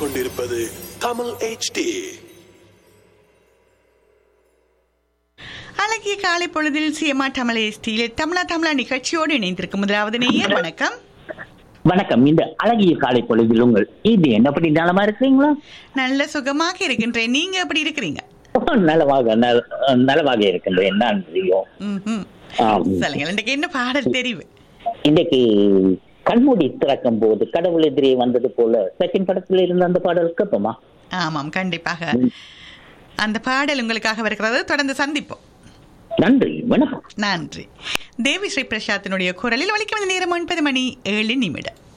கேட்டுக்கொண்டிருப்பது தமிழ் HD அழகிய காலை பொழுதில் சிஎம்ஆ தமிழ் எஸ்டியில் தமிழா தமிழா நிகழ்ச்சியோடு இணைந்திருக்கும் முதலாவது நேயர் வணக்கம் வணக்கம் இந்த அழகிய காலை பொழுதில் உங்கள் இது என்னப்படி நலமா இருக்கிறீங்களா நல்ல சுகமாக இருக்கின்றேன் நீங்க எப்படி இருக்கிறீங்க நலமாக நல- நலமாக இருக்கின்றேன் நன்றியும் ம்ஹும். ஆம். சொல்லுங்க இன்றைக்கு என்ன பாடல் தெரிவு இன்றைக்கு கண்மூடி திறக்கும் போது கடவுள் எதிரே வந்தது போல செகண்ட் படத்துல இருந்த அந்த பாடல் கேட்போமா ஆமாம் கண்டிப்பாக அந்த பாடல் உங்களுக்காக வருகிறது தொடர்ந்து சந்திப்போம் நன்றி வணக்கம் நன்றி தேவி ஸ்ரீ பிரசாத்தினுடைய குரலில் வலிக்கும் நேரம் ஒன்பது மணி ஏழு நிமிடம்